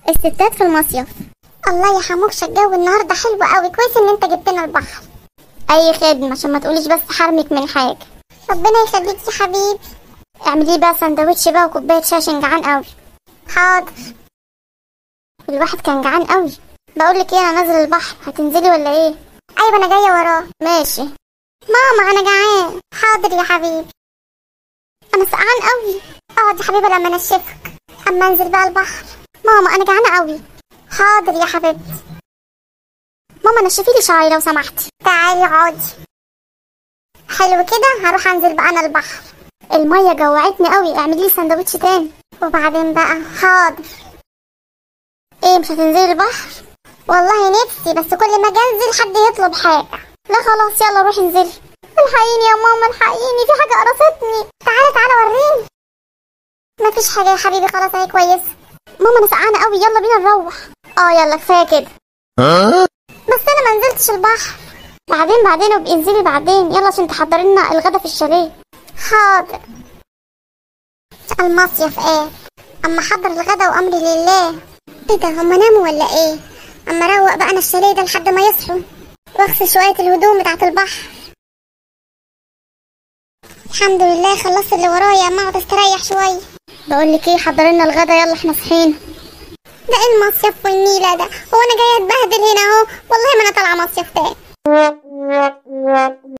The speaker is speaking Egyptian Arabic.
الستات في المصيف الله يا حموكشة الجو النهارده حلو قوي كويس ان انت جبت لنا البحر اي خدمه عشان ما تقوليش بس حرمك من حاجه ربنا يخليك يا حبيبي اعملي بقى سندوتش بقى وكوبايه شاي عشان جعان قوي حاضر الواحد كان جعان قوي بقول لك ايه انا نازل البحر هتنزلي ولا ايه ايوه انا جايه وراه ماشي ماما انا جعان حاضر يا حبيبي انا سقعان قوي اقعد يا حبيبي لما انشفك اما انزل بقى البحر ماما انا جعانه قوي حاضر يا حبيبتي ماما نشفي لي شعري لو سمحتي تعالي اقعدي حلو كده هروح انزل بقى انا البحر الميه جوعتني قوي اعملي لي سندوتش تاني وبعدين بقى حاضر ايه مش هتنزلي البحر والله نفسي بس كل ما اجي انزل حد يطلب حاجه لا خلاص يلا روحي انزلي الحقيني يا ماما الحقيني في حاجه قرصتني تعالى تعالى وريني مفيش حاجه يا حبيبي خلاص اهي كويسه ماما انا سقعانه قوي يلا بينا نروح اه يلا كفايه كده بس انا ما نزلتش البحر بعدين بعدين وابقي انزلي بعدين يلا عشان تحضري لنا الغدا في الشاليه حاضر المصيف ايه اما حضر الغدا وامري لله ايه ده هما ناموا ولا ايه اما اروق بقى انا الشاليه ده لحد ما يصحوا واغسل شويه الهدوم بتاعت البحر الحمد لله خلصت اللي ورايا اما اقعد استريح شويه بقول لك ايه حضري لنا الغدا يلا احنا صحينا ده ايه المصيف والنيله ده هو انا جايه اتبهدل هنا اهو والله ما انا طالعه مصيف تاني